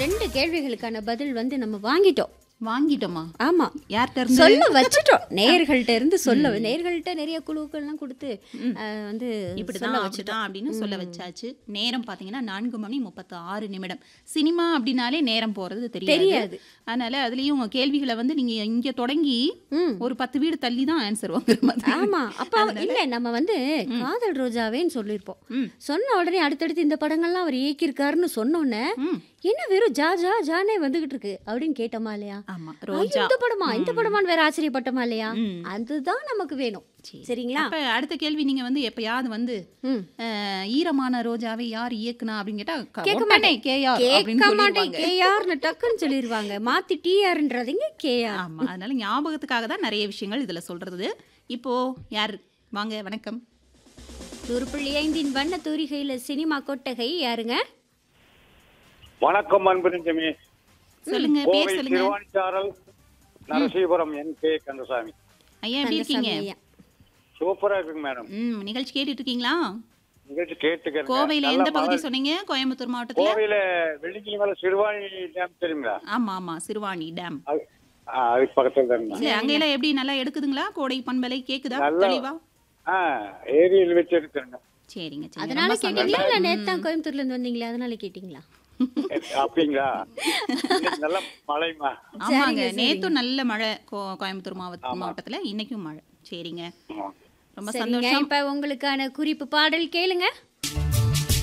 ரெண்டு கேள்விகளுக்கான பதில் வந்து நம்ம வாங்கிட்டோம் வாங்கிட்டோமா ஆமா யார்கிட்ட இருந்து சொல்ல வச்சுட்டோம் நேர்கள்ட்ட இருந்து சொல்ல நேர்கள்ட்ட நிறைய குழுக்கள்லாம் கொடுத்து அஹ், வந்து இப்படிதான் சொல்ல அப்படிதான் அப்படின்னு சொல்ல வச்சாச்சு நேரம் பாத்தீங்கன்னா நான்கு மணி முப்பத்தி ஆறு நிமிடம் சினிமா அப்படின்னாலே நேரம் போறது தெரியாது தெரியாது. அதனால அதுலயும் உங்க கேள்விகளை வந்து நீங்க இங்க தொடங்கி ம். ஒரு பத்து வீடு தள்ளி தான் ஆன்சர் வாங்குற மாதிரி ஆமா அப்ப இல்ல நம்ம வந்து காதல் ரோஜாவேன்னு சொல்லியிருப்போம் ம். சொன்ன உடனே அடுத்தடுத்து இந்த படங்கள்லாம் அவர் இயக்கியிருக்காருன்னு சொன்ன உடனே ம். என்ன வெறும் ஜா ஜா ஜானே வந்துகிட்டு இருக்கு அப்படின்னு கேட்டோமா இல்லையா ஆமா ஐயோ, ரோஜா இந்த படமா இந்த படமான்னு வேற ஆச்சரியப்பட்டோமா இல்லையா ம். அதுதான் நமக்கு வேணும் சரிங்களா அப்ப அடுத்த கேள்வி நீங்க வந்து எப்பயாவது வந்து ம். அஹ், ஈரமான ரோஜாவை யார் இயக்குனா அப்படின்னு கேட்டா க- கேட்க உடனே மாட்டேன் கேஆர் கேட்க அப்படின்னு மாட்டேன் சொல்லிடுவாங்க கேஆர்னு டக்குன்னு சொல்லிடுவாங்க மாத்தி டிஆர்ன்றதுங்க கேஆர் ஆமா அதனால ஞாபகத்துக்காக தான் நிறைய விஷயங்கள் இதுல சொல்றது இப்போ யார் வாங்க வணக்கம் நூறு புள்ளி ஐந்தின் வண்ண தூரிகையில சினிமா கொட்டகை யாருங்க வணக்கம் அன்பு நெஞ்சமே சொல்லுங்க கோவை பேர் சொல்லுங்க திருவாணிச்சாரல் நரசீபுரம் என் கே கந்தசாமி ஐயா எப்படி இருக்கீங்க கந்தசாமி ஐயா. சூப்பரா இருக்குங்க மேடம் ம் நிகழ்ச்சி கேட்டுட்டு இருக்கீங்களா நிகழ்ச்சி கேட்டுக்கிறேன் கோவையில நல்ல எந்த பகுதி மழை. சொன்னீங்க கோயம்புத்தூர் மாவட்டத்துல கோவையில வெள்ளிக்கிழமை மேல சிறுவாணி டேம் தெரியுங்களா ஆமா ஆமா சிறுவாணி டேம் அது ஆ, அதுக்கு பக்கத்துல தானுங்க இல்ல அங்க எல்லாம் எப்படி நல்லா எடுக்குதுங்களா கோடை பண்பலை கேக்குதா நல்லா. தெளிவா ஆ ஏரியில் வச்சு எடுத்துருங்க சரிங்க சரி அதனால ரொம்ப சந்தோஷம். கேட்டீங்களா இல்ல நேத்து தான் கோயம்புத்தூர்ல இருந்து வந்தீங்களா அதனால கேட்டீங்களா அப்படிங்களா இன்னைக்கு நல்ல மழைமா ஆமாங்க நேத்தும் நல்ல மழை கோ- கோயம்புத்தூர் மாவட்ட மாவட்டத்துல இன்னைக்கும் மழை சரிங்க ஆமா. ரொம்ப சரிங்க சந்தோஷம் இப்ப உங்களுக்கான குறிப்பு பாடல் கேளுங்க